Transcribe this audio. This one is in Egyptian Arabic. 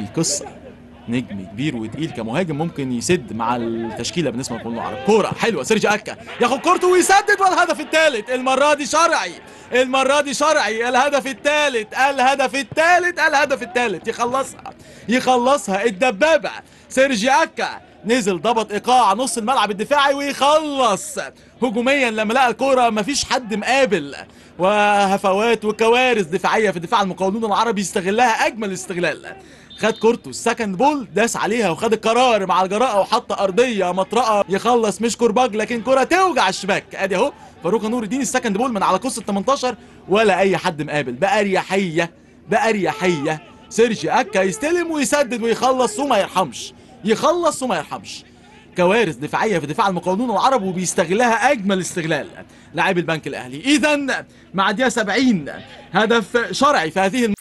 القصه نجم كبير وتقيل كمهاجم ممكن يسد مع التشكيله بالنسبه للقانون العربي كوره حلوه سيرجي اكا ياخد كورته ويسدد والهدف الثالث المره دي شرعي المره دي شرعي الهدف الثالث الهدف الثالث الهدف الثالث يخلصها يخلصها الدبابه سيرجي اكا نزل ضبط ايقاع نص الملعب الدفاعي ويخلص هجوميا لما لقى الكوره مفيش حد مقابل وهفوات وكوارث دفاعيه في دفاع المقاولون العربي يستغلها اجمل استغلال خد كورته السكند بول داس عليها وخد القرار مع الجراءه وحط ارضيه مطرقه يخلص مش كرباج لكن كره توجع الشباك ادي اهو فاروق نور الدين السكند بول من على قصه 18 ولا اي حد مقابل باريحيه باريحيه سيرجي اكا يستلم ويسدد ويخلص وما يرحمش يخلص وما يرحمش كوارث دفاعيه في دفاع المقاولون العرب وبيستغلها اجمل استغلال لاعب البنك الاهلي اذا مع الدقيقه 70 هدف شرعي في هذه الم...